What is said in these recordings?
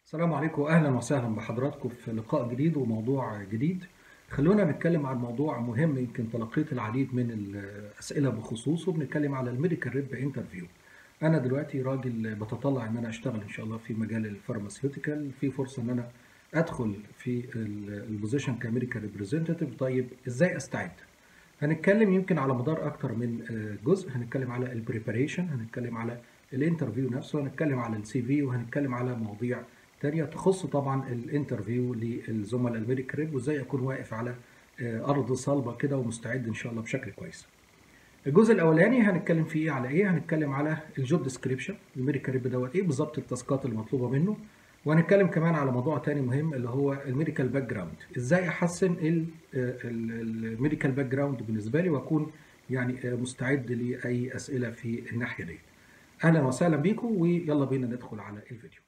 السلام عليكم واهلا وسهلا بحضراتكم في لقاء جديد وموضوع جديد خلونا نتكلم عن موضوع مهم يمكن تلقيت العديد من الاسئله بخصوصه بنتكلم على الميديكال ريب انترفيو انا دلوقتي راجل بتطلع ان انا اشتغل ان شاء الله في مجال الفارماسيوتيكال في فرصه ان انا ادخل في البوزيشن كميديكال ريبريزنتيف طيب ازاي استعد هنتكلم يمكن على مدار اكتر من جزء هنتكلم على البريباريشن هنتكلم على الانترفيو نفسه هنتكلم على السي في وهنتكلم على مواضيع تانية تخص طبعا الانترفيو للزملاء الميديكال ريب وازاي اكون واقف على ارض صلبه كده ومستعد ان شاء الله بشكل كويس. الجزء الاولاني هنتكلم فيه على ايه؟ هنتكلم على الجوب ديسكريبشن الميديكال ريب دوت ايه بالظبط التاسكات المطلوبه منه وهنتكلم كمان على موضوع تاني مهم اللي هو الميديكال باك جراوند ازاي احسن الميديكال باك جراوند بالنسبه لي واكون يعني مستعد لاي اسئله في الناحيه دي. اهلا وسهلا بيكم ويلا بينا ندخل على الفيديو.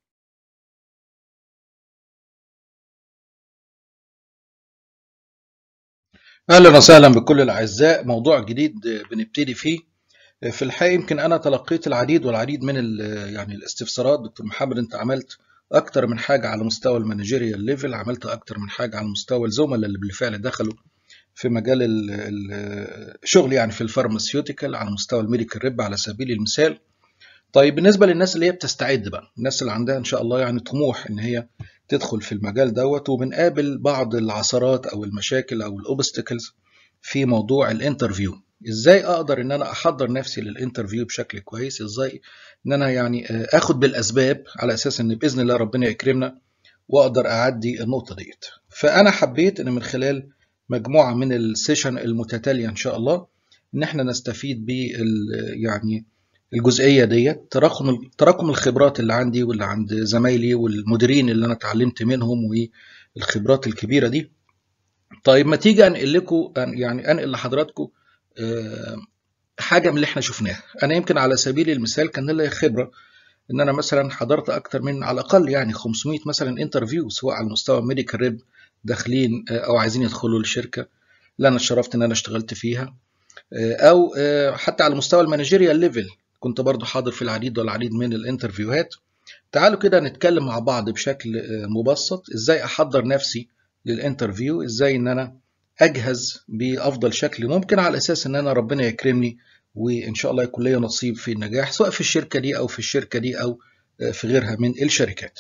اهلا وسهلا بكل الاعزاء موضوع جديد بنبتدي فيه في الحقيقه يمكن انا تلقيت العديد والعديد من يعني الاستفسارات دكتور محمد انت عملت اكتر من حاجه على مستوى المانجيريال ليفل عملت اكتر من حاجه على مستوى الزملاء اللي بالفعل دخلوا في مجال الشغل يعني في الفارماسيوتيكال على مستوى الميديكال ريب على سبيل المثال طيب بالنسبه للناس اللي هي بتستعد بقى الناس اللي عندها ان شاء الله يعني طموح ان هي تدخل في المجال دوت وبنقابل بعض العثرات او المشاكل او الاوبستكلز في موضوع الانترفيو ازاي اقدر ان انا احضر نفسي للانترفيو بشكل كويس ازاي ان انا يعني اخد بالاسباب على اساس ان باذن الله ربنا يكرمنا واقدر اعدي النقطه ديت فانا حبيت ان من خلال مجموعه من السيشن المتتاليه ان شاء الله ان احنا نستفيد بال يعني الجزئيه ديت تراكم تراكم الخبرات اللي عندي واللي عند زمايلي والمديرين اللي انا اتعلمت منهم والخبرات الكبيره دي طيب ما تيجي انقل لكم يعني انقل لحضراتكم حاجه من اللي احنا شفناها انا يمكن على سبيل المثال كان لي خبره ان انا مثلا حضرت اكتر من على الاقل يعني 500 مثلا انترفيو سواء على مستوى ميديكال ريب داخلين او عايزين يدخلوا الشركه اللي انا اتشرفت ان انا اشتغلت فيها او حتى على مستوى المانجيريال ليفل كنت برضو حاضر في العديد والعديد من الانترفيوهات تعالوا كده نتكلم مع بعض بشكل مبسط ازاي احضر نفسي للانترفيو ازاي ان انا اجهز بافضل شكل ممكن على اساس ان انا ربنا يكرمني وان شاء الله يكون لي نصيب في النجاح سواء في الشركه دي او في الشركه دي او في غيرها من الشركات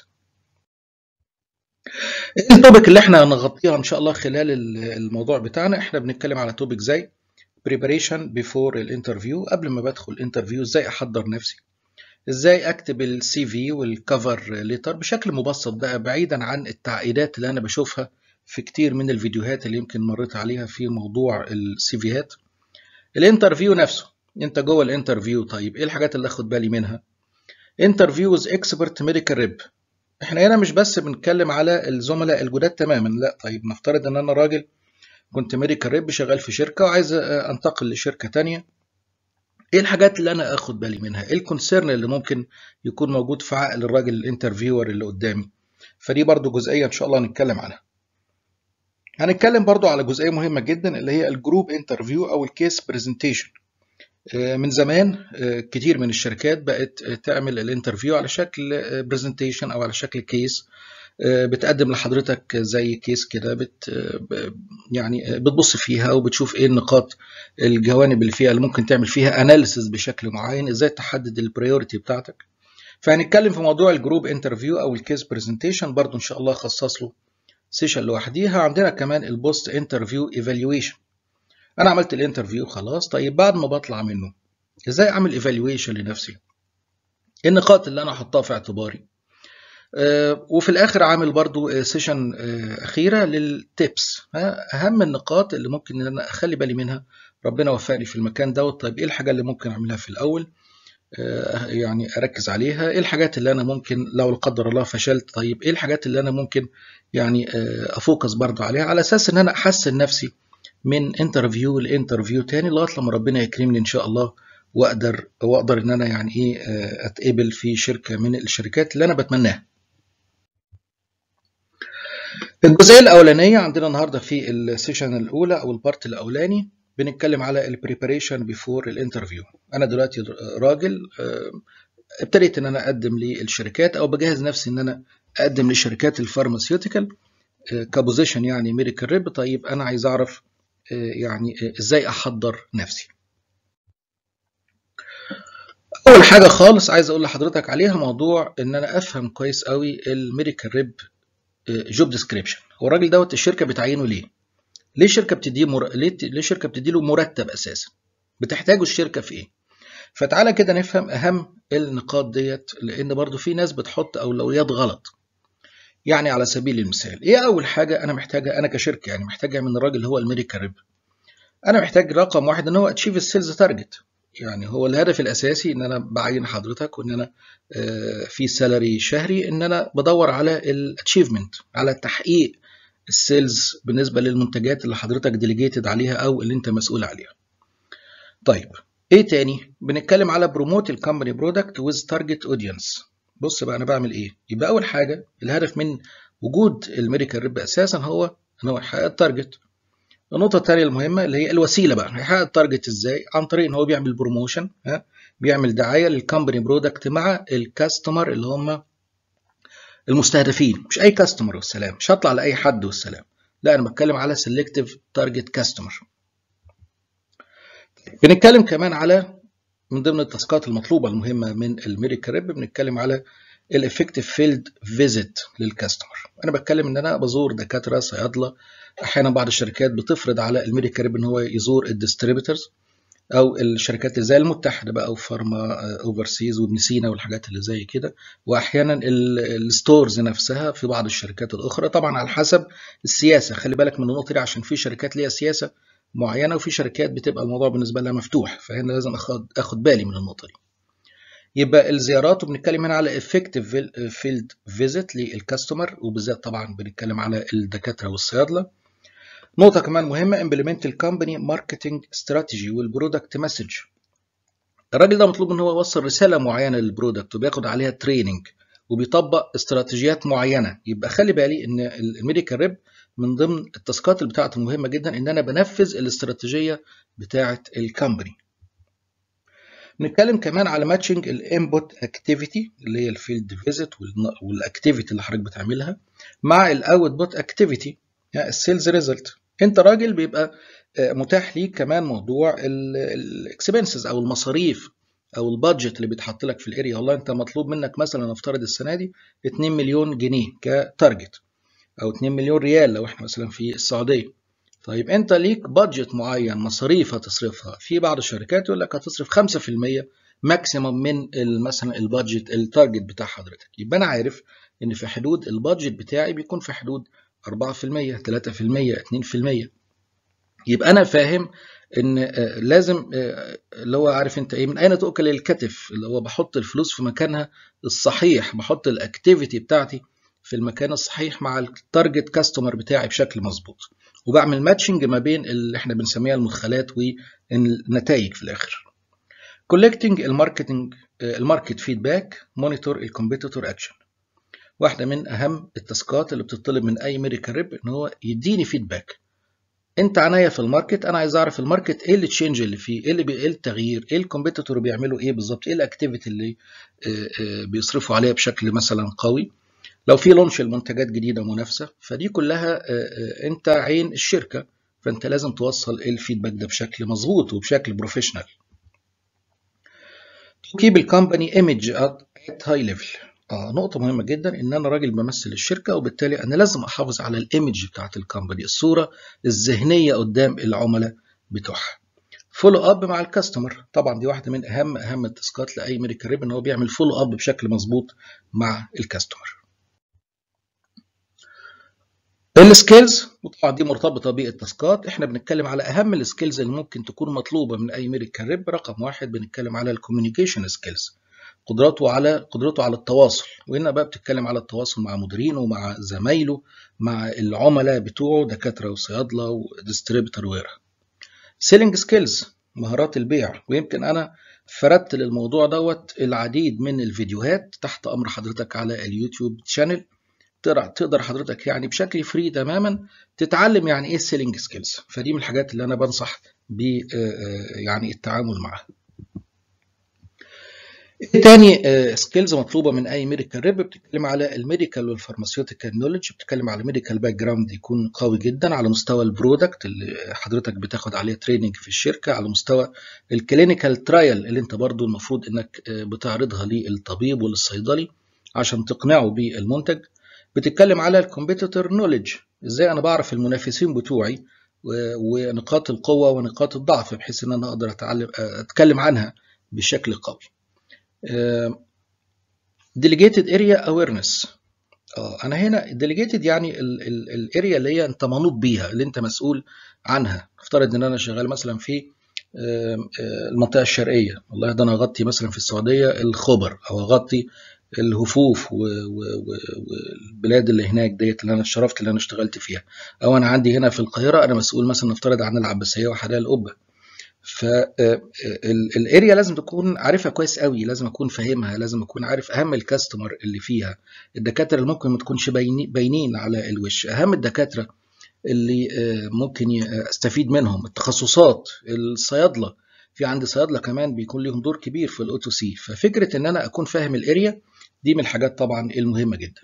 التوبيك اللي احنا هنغطيها ان شاء الله خلال الموضوع بتاعنا احنا بنتكلم على توبيك زي preparation before الانترفيو قبل ما بدخل الانترفيو ازاي احضر نفسي ازاي اكتب السي في والكفر ليتر بشكل مبسط بقى بعيدا عن التعقيدات اللي انا بشوفها في كتير من الفيديوهات اللي يمكن مريت عليها في موضوع السي فيات الانترفيو نفسه انت جوه الانترفيو طيب ايه الحاجات اللي اخد بالي منها انترفيوز اكسبرت ميديكال ريب احنا هنا مش بس بنتكلم على الزملاء الجداد تماما لا طيب نفترض ان انا راجل كنت ميديكال ريب شغال في شركة وعايز انتقل لشركة تانية ايه الحاجات اللي انا اخد بالي منها ايه الكونسيرن اللي ممكن يكون موجود في عقل الراجل الانترفيور اللي قدامي فدي برضو جزئية ان شاء الله نتكلم عنها هنتكلم برضو على جزئية مهمة جدا اللي هي الجروب انترفيو او الكيس برزنتيشن من زمان كتير من الشركات بقت تعمل الانترفيو على شكل برزنتيشن او على شكل كيس بتقدم لحضرتك زي كيس كده بت يعني بتبص فيها وبتشوف ايه النقاط الجوانب اللي فيها اللي ممكن تعمل فيها اناليسز بشكل معين ازاي تحدد البريوريتي بتاعتك فهنتكلم في موضوع الجروب انترفيو او الكيس برزنتيشن برضو ان شاء الله خصص له سيشن لوحديها عندنا كمان البوست انترفيو ايفالويشن انا عملت الانترفيو خلاص طيب بعد ما بطلع منه ازاي اعمل ايفالويشن لنفسي ايه النقاط اللي انا احطها في اعتباري وفي الاخر عامل برضو سيشن اخيره للتيبس اهم النقاط اللي ممكن ان انا اخلي بالي منها ربنا وفقني في المكان دوت طيب ايه الحاجه اللي ممكن اعملها في الاول يعني اركز عليها ايه الحاجات اللي انا ممكن لو لا قدر الله فشلت طيب ايه الحاجات اللي انا ممكن يعني افوكس برضو عليها على اساس ان انا احسن نفسي من انترفيو لانترفيو تاني لغايه لما ربنا يكرمني ان شاء الله واقدر واقدر ان انا يعني ايه اتقبل في شركه من الشركات اللي انا بتمناها الجزئيه الاولانيه عندنا النهارده في السيشن الاولى او البارت الاولاني بنتكلم على البريباريشن بيفور الانترفيو انا دلوقتي راجل ابتديت ان انا اقدم للشركات او بجهز نفسي ان انا اقدم لشركات الفارماسيوتيكال كبوزيشن يعني ميديكال ريب طيب انا عايز اعرف يعني ازاي احضر نفسي اول حاجه خالص عايز اقول لحضرتك عليها موضوع ان انا افهم كويس قوي الميديكال ريب جوب ديسكريبشن هو الراجل دوت الشركه بتعينه ليه ليه الشركه بتديه مر... ليه ليه الشركه بتدي له مرتب اساسا بتحتاجه الشركه في ايه فتعالى كده نفهم اهم النقاط ديت لان برضو في ناس بتحط اولويات غلط يعني على سبيل المثال ايه اول حاجه انا محتاجه انا كشركه يعني محتاجها من الراجل اللي هو الميديكال ريب انا محتاج رقم واحد ان هو اتشيف السيلز تارجت يعني هو الهدف الاساسي ان انا بعين حضرتك وان انا في سالري شهري ان انا بدور على الاتشيفمنت على تحقيق السيلز بالنسبه للمنتجات اللي حضرتك ديليجيتد عليها او اللي انت مسؤول عليها طيب ايه تاني بنتكلم على بروموت الكومباني برودكت ويز تارجت اودينس بص بقى انا بعمل ايه يبقى اول حاجه الهدف من وجود الميديكال ريب اساسا هو ان هو يحقق التارجت النقطة الثانية المهمة اللي هي الوسيلة بقى هيحقق التارجت ازاي؟ عن طريق ان هو بيعمل بروموشن ها بيعمل دعاية للكمباني برودكت مع الكاستمر اللي هم المستهدفين مش اي كاستمر والسلام مش هطلع لاي حد والسلام لا انا بتكلم على سيلكتيف تارجت كاستمر بنتكلم كمان على من ضمن التاسكات المطلوبة المهمة من الميديكال ريب بنتكلم على الافكتيف فيلد فيزيت للكاستمر انا بتكلم ان انا بزور دكاتره صيادله احيانا بعض الشركات بتفرض على الميديكال ريب ان هو يزور الديستريبيتورز او الشركات اللي زي المتحده بقى او فارما اوفرسيز وابن سينا والحاجات اللي زي كده واحيانا الستورز نفسها في بعض الشركات الاخرى طبعا على حسب السياسه خلي بالك من النقطه دي عشان في شركات ليها سياسه معينه وفي شركات بتبقى الموضوع بالنسبه لها مفتوح فهنا لازم اخد اخد بالي من النقطه دي يبقى الزيارات وبنتكلم هنا على effective field visit للكاستمر وبالذات طبعا بنتكلم على الدكاتره والصيادله نقطه كمان مهمه implement الكومباني ماركتنج استراتيجي والبرودكت مسج الراجل ده مطلوب ان هو يوصل رساله معينه للبرودكت وبياخد عليها تريننج وبيطبق استراتيجيات معينه يبقى خلي بالي ان الميديكال ريب من ضمن التاسكات اللي بتاعته المهمه جدا ان انا بنفذ الاستراتيجيه بتاعه الكومباني نتكلم كمان على ماتشنج الانبوت اكتيفيتي اللي هي الفيلد فيزيت والاكتيفيتي اللي حضرتك بتعملها مع الاوتبوت اكتيفيتي يعني السيلز ريزلت انت راجل بيبقى متاح ليك كمان موضوع الاكسبنسز او المصاريف او البادجت اللي بيتحط لك في الاريا والله انت مطلوب منك مثلا نفترض السنه دي 2 مليون جنيه كتارجت او 2 مليون ريال لو احنا مثلا في السعوديه طيب انت ليك بادجت معين مصاريف هتصرفها في بعض الشركات يقول لك هتصرف 5% ماكسيموم من مثلا البادجت التارجت بتاع حضرتك يبقى انا عارف ان في حدود البادجت بتاعي بيكون في حدود 4% 3% 2% يبقى انا فاهم ان لازم اللي هو عارف انت ايه من اين تؤكل الكتف اللي هو بحط الفلوس في مكانها الصحيح بحط الاكتيفيتي بتاعتي في المكان الصحيح مع التارجت كاستمر بتاعي بشكل مظبوط وبعمل ماتشنج ما بين اللي احنا بنسميها المدخلات والنتائج في الاخر collecting الماركتنج الماركت فيدباك مونيتور الكومبيتيتور اكشن واحده من اهم التاسكات اللي بتطلب من اي ميديكال ريب ان هو يديني فيدباك انت عناية في الماركت انا عايز اعرف الماركت ايه اللي تشينج اللي فيه ايه اللي بي... ايه التغيير ايه الكومبيتيتور بيعملوا ايه بالظبط ايه الاكتيفيتي اللي بيصرفوا عليها بشكل مثلا قوي لو في لونش المنتجات جديده منافسه فدي كلها انت عين الشركه فانت لازم توصل الفيدباك ده بشكل مظبوط وبشكل بروفيشنال to keep الكومباني image at high level اه نقطة مهمة جدا ان انا راجل بمثل الشركة وبالتالي انا لازم احافظ على الايمج بتاعت الكومباني الصورة الذهنية قدام العملاء بتوعها فولو اب مع الكاستمر طبعا دي واحدة من اهم اهم التاسكات لاي ميديكال ريب ان هو بيعمل فولو اب بشكل مظبوط مع الكاستمر السكيلز وطبعا دي مرتبطه بالتاسكات احنا بنتكلم على اهم السكيلز اللي ممكن تكون مطلوبه من اي ميديكال ريب رقم واحد بنتكلم على الكوميونيكيشن سكيلز قدراته على قدرته على التواصل وهنا بقى بتتكلم على التواصل مع مديرينه ومع زمايله مع العملاء بتوعه دكاتره وصيادله وديستريبيتور وغيرها سيلينج سكيلز مهارات البيع ويمكن انا فردت للموضوع دوت العديد من الفيديوهات تحت امر حضرتك على اليوتيوب شانل تقدر حضرتك يعني بشكل فري تماما تتعلم يعني ايه السيلينج سكيلز فدي من الحاجات اللي انا بنصح ب يعني التعامل معاها ايه تاني سكيلز مطلوبه من اي ميديكال ريب بتتكلم على الميديكال والفارماسيوتيكال نولج بتتكلم على ميديكال باك جراوند يكون قوي جدا على مستوى البرودكت اللي حضرتك بتاخد عليه تريننج في الشركه على مستوى الكلينيكال ترايل اللي انت برضو المفروض انك بتعرضها للطبيب وللصيدلي عشان تقنعه بالمنتج بتتكلم على الكومبيتيتور نولج ازاي انا بعرف المنافسين بتوعي ونقاط القوه ونقاط الضعف بحيث ان انا اقدر اتعلم اتكلم عنها بشكل قوي delegated area awareness اه انا هنا delegated يعني الاريا اللي هي انت منوط بيها اللي انت مسؤول عنها افترض ان انا شغال مثلا في المنطقه الشرقيه والله ده انا اغطي مثلا في السعوديه الخبر او اغطي الهفوف والبلاد اللي هناك ديت اللي انا اشترفت اللي انا اشتغلت فيها او انا عندي هنا في القاهره انا مسؤول مثلا نفترض عن العباسيه وحدائق القبه فالاريا لازم تكون عارفها كويس قوي لازم اكون فاهمها لازم اكون عارف اهم الكاستمر اللي فيها الدكاتره اللي ممكن ما تكونش باينين على الوش اهم الدكاتره اللي ممكن استفيد منهم التخصصات الصيادله في عندي صيادله كمان بيكون ليهم دور كبير في الاو تو سي ففكره ان انا اكون فاهم الاريا دي من الحاجات طبعا المهمه جدا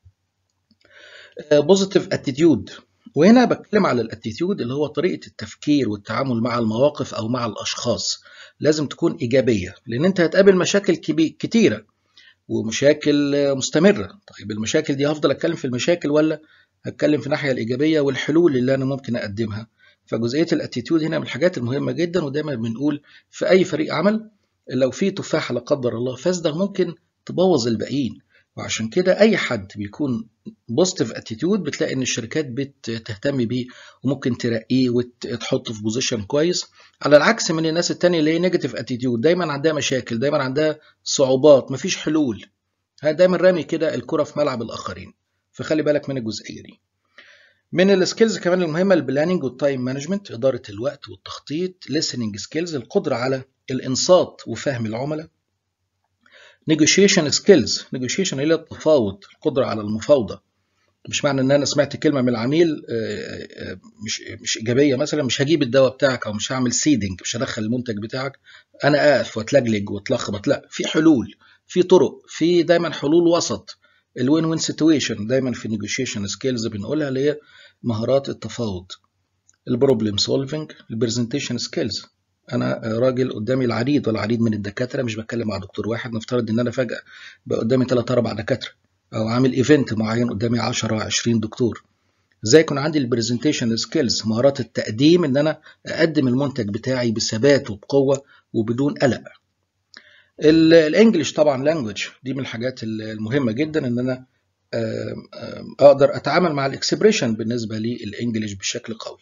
بوزيتيف اتيتيود وهنا بتكلم على الاتيتيود اللي هو طريقه التفكير والتعامل مع المواقف او مع الاشخاص لازم تكون ايجابيه لان انت هتقابل مشاكل كتيره ومشاكل مستمره طيب المشاكل دي هفضل اتكلم في المشاكل ولا هتكلم في الناحيه الايجابيه والحلول اللي انا ممكن اقدمها فجزئيه الاتيتيود هنا من الحاجات المهمه جدا ودايما بنقول في اي فريق عمل لو في تفاحه لا قدر الله فاسده ممكن تبوظ الباقيين وعشان كده اي حد بيكون بوزيتيف اتيتيود بتلاقي ان الشركات بتهتم بيه وممكن ترقيه وتحطه في بوزيشن كويس على العكس من الناس التانية اللي هي نيجاتيف اتيتيود دايما عندها مشاكل دايما عندها صعوبات مفيش حلول دايما رامي كده الكرة في ملعب الاخرين فخلي بالك من الجزئيه دي من السكيلز كمان المهمه البلاننج والتايم مانجمنت اداره الوقت والتخطيط listening سكيلز القدره على الانصات وفهم العملاء negotiation skills negotiation هي التفاوض القدرة على المفاوضة مش معنى ان انا سمعت كلمة من العميل مش مش ايجابية مثلا مش هجيب الدواء بتاعك او مش هعمل سيدنج مش هدخل المنتج بتاعك انا اقف واتلجلج واتلخبط لا في حلول في طرق في دايما حلول وسط الوين وين سيتويشن دايما في negotiation سكيلز بنقولها اللي هي مهارات التفاوض البروبلم سولفنج البرزنتيشن سكيلز انا راجل قدامي العديد والعديد من الدكاتره مش بتكلم مع دكتور واحد نفترض ان انا فجاه بقى قدامي 3 4 دكاتره او عامل ايفنت معين قدامي 10 20 دكتور ازاي يكون عندي البرزنتيشن سكيلز مهارات التقديم ان انا اقدم المنتج بتاعي بثبات وبقوه وبدون قلق الانجليش طبعا لانجوج دي من الحاجات المهمه جدا ان انا اقدر اتعامل مع الاكسبريشن بالنسبه للانجليش بشكل قوي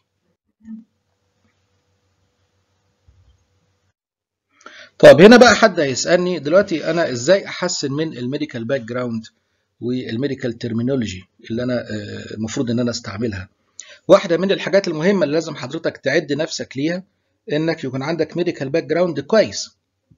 طب هنا بقى حد هيسالني دلوقتي انا ازاي احسن من الميديكال باك جراوند والميديكال ترمينولوجي اللي انا المفروض ان انا استعملها واحده من الحاجات المهمه اللي لازم حضرتك تعد نفسك ليها انك يكون عندك ميديكال باك جراوند كويس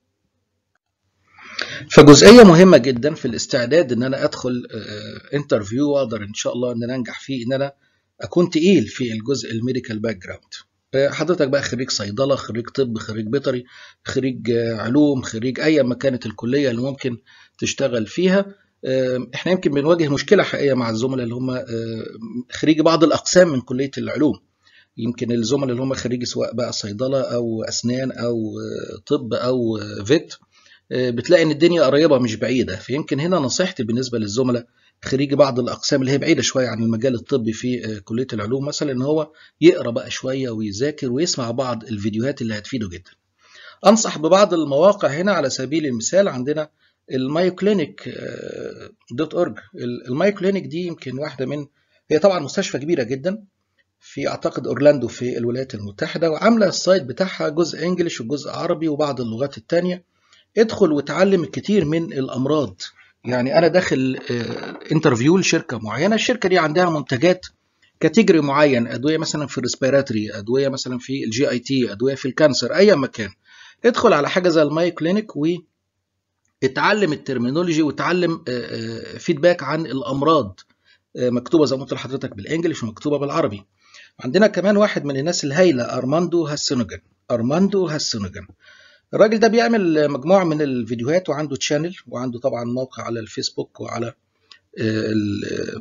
فجزئيه مهمه جدا في الاستعداد ان انا ادخل انترفيو واقدر ان شاء الله ان انا انجح فيه ان انا اكون تقيل في الجزء الميديكال باك جراوند حضرتك بقى خريج صيدله خريج طب خريج بيطري خريج علوم خريج اي ما كانت الكليه اللي ممكن تشتغل فيها احنا يمكن بنواجه مشكله حقيقيه مع الزملاء اللي هم خريج بعض الاقسام من كليه العلوم يمكن الزملاء اللي هم خريج سواء بقى صيدله او اسنان او طب او فيت بتلاقي ان الدنيا قريبه مش بعيده فيمكن هنا نصيحتي بالنسبه للزملاء خريج بعض الاقسام اللي هي بعيده شويه عن المجال الطبي في كليه العلوم مثلا ان هو يقرا بقى شويه ويذاكر ويسمع بعض الفيديوهات اللي هتفيده جدا انصح ببعض المواقع هنا على سبيل المثال عندنا المايو كلينيك دوت اورج المايو كلينيك دي يمكن واحده من هي طبعا مستشفى كبيره جدا في اعتقد اورلاندو في الولايات المتحده وعامله السايت بتاعها جزء انجليش وجزء عربي وبعض اللغات الثانيه ادخل وتعلم الكثير من الامراض يعني انا داخل انترفيو لشركه معينه الشركه دي عندها منتجات كاتيجوري معين ادويه مثلا في الريسبيراتوري ادويه مثلا في الجي اي تي ادويه في الكانسر اي مكان ادخل على حاجه زي الماي كلينيك واتعلم الترمينولوجي وتعلم فيدباك عن الامراض مكتوبه زي ما قلت لحضرتك بالانجلش ومكتوبه بالعربي عندنا كمان واحد من الناس الهايله ارماندو هاسينوجن ارماندو هاسينوجن الراجل ده بيعمل مجموعة من الفيديوهات وعنده تشانل وعنده طبعا موقع على الفيسبوك وعلى ال-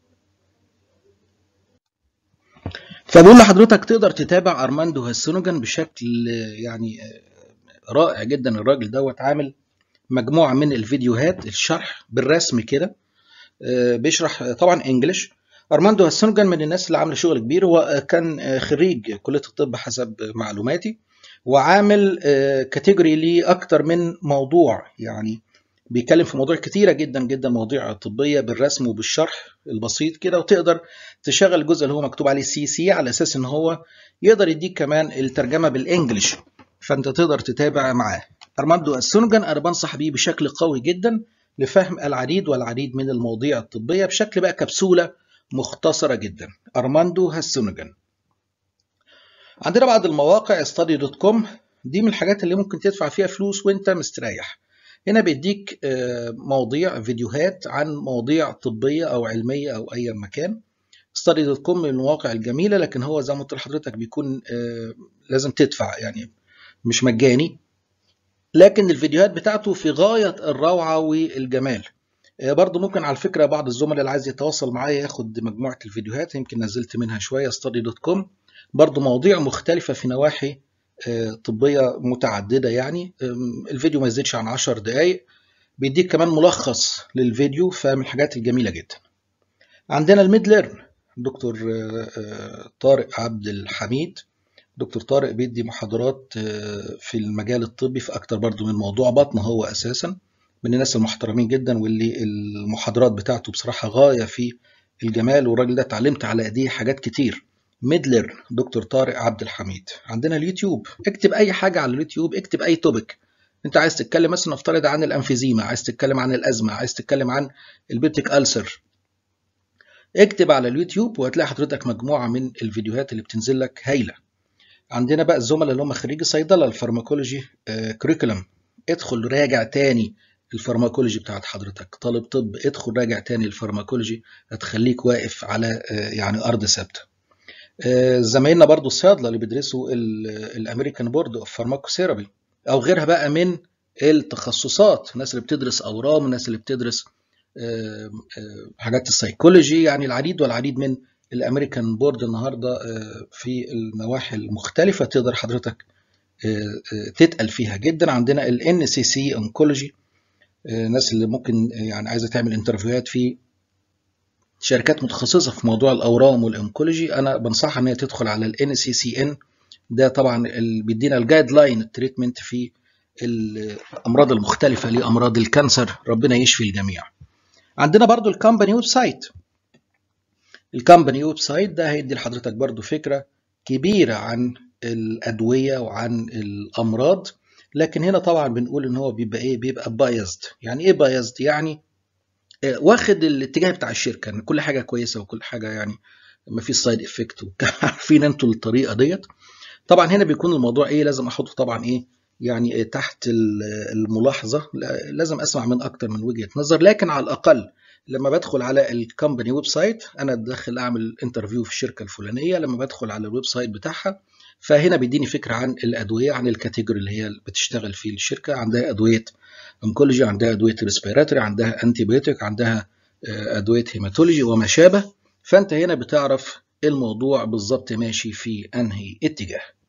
فبقول لحضرتك تقدر تتابع ارماندو هاسونوجان بشكل يعني رائع جدا الراجل دوت عامل مجموعة من الفيديوهات الشرح بالرسم كده آه، بيشرح طبعا انجلش ارماندو هاسونجان من الناس اللي عامله شغل كبير هو كان خريج كليه الطب حسب معلوماتي وعامل كاتيجوري ليه اكتر من موضوع يعني بيتكلم في مواضيع كتيره جدا جدا مواضيع طبيه بالرسم وبالشرح البسيط كده وتقدر تشغل الجزء اللي هو مكتوب عليه سي سي على اساس ان هو يقدر يديك كمان الترجمه بالانجلش فانت تقدر تتابع معاه ارماندو السونجان انا بنصح بيه بشكل قوي جدا لفهم العديد والعديد من المواضيع الطبيه بشكل بقى كبسوله مختصره جدا ارماندو هاسونجان عندنا بعض المواقع ستادي دوت كوم دي من الحاجات اللي ممكن تدفع فيها فلوس وانت مستريح هنا بيديك مواضيع فيديوهات عن مواضيع طبيه او علميه او اي مكان ستادي دوت كوم من المواقع الجميله لكن هو زي ما قلت لحضرتك بيكون لازم تدفع يعني مش مجاني لكن الفيديوهات بتاعته في غاية الروعة والجمال برضه ممكن على فكرة بعض الزملاء اللي عايز يتواصل معايا ياخد مجموعة الفيديوهات يمكن نزلت منها شوية study دوت كوم برضه مواضيع مختلفة في نواحي طبية متعددة يعني الفيديو ما يزيدش عن 10 دقايق بيديك كمان ملخص للفيديو فمن الحاجات الجميلة جدا عندنا الميد ليرن دكتور طارق عبد الحميد دكتور طارق بيدي محاضرات في المجال الطبي في اكتر برضو من موضوع بطن هو اساسا من الناس المحترمين جدا واللي المحاضرات بتاعته بصراحة غاية في الجمال والراجل ده اتعلمت على ايديه حاجات كتير ميدلر دكتور طارق عبد الحميد عندنا اليوتيوب اكتب اي حاجة على اليوتيوب اكتب اي توبك انت عايز تتكلم مثلا نفترض عن الانفيزيما عايز تتكلم عن الازمة عايز تتكلم عن البيبتيك ألسر اكتب على اليوتيوب وهتلاقي حضرتك مجموعة من الفيديوهات اللي بتنزل لك هايلة عندنا بقى الزملاء اللي هم خريجي صيدله الفارماكولوجي كريكولم ادخل راجع تاني الفارماكولوجي بتاعت حضرتك طالب طب ادخل راجع تاني الفارماكولوجي هتخليك واقف على يعني ارض ثابته زمايلنا برضو الصيادله اللي بيدرسوا الامريكان بورد اوف فارماكوثيرابي او غيرها بقى من التخصصات الناس اللي بتدرس اورام الناس اللي بتدرس حاجات السيكولوجي يعني العديد والعديد من الامريكان بورد النهارده في النواحي المختلفه تقدر حضرتك تتقل فيها جدا عندنا ال سي سي انكولوجي الناس اللي ممكن يعني عايزه تعمل انترفيوهات في شركات متخصصه في موضوع الاورام والانكولوجي انا بنصحها ان هي تدخل على ال سي سي ان ده طبعا بيدينا الجايد لاين التريتمنت في الامراض المختلفه لامراض الكانسر ربنا يشفي الجميع عندنا برضو الكامباني ويب سايت الكامباني ويب سايت ده هيدي لحضرتك برضو فكرة كبيرة عن الأدوية وعن الأمراض لكن هنا طبعا بنقول إن هو بيبقى إيه بيبقى بايزد يعني إيه بايزد يعني واخد الاتجاه بتاع الشركة إن كل حاجة كويسة وكل حاجة يعني ما فيش سايد افكت عارفين انتوا الطريقة ديت طبعا هنا بيكون الموضوع إيه لازم أحطه طبعا إيه يعني تحت الملاحظة لازم أسمع من أكتر من وجهة نظر لكن على الأقل لما بدخل على الكومباني ويب سايت انا داخل اعمل انترفيو في الشركه الفلانيه لما بدخل على الويب سايت بتاعها فهنا بيديني فكره عن الادويه عن الكاتيجوري اللي هي بتشتغل فيه الشركه عندها ادويه انكولوجي عندها ادويه ريسبيراتوري عندها انتي بيوتيك عندها ادويه هيماتولوجي وما شابه فانت هنا بتعرف الموضوع بالظبط ماشي في انهي اتجاه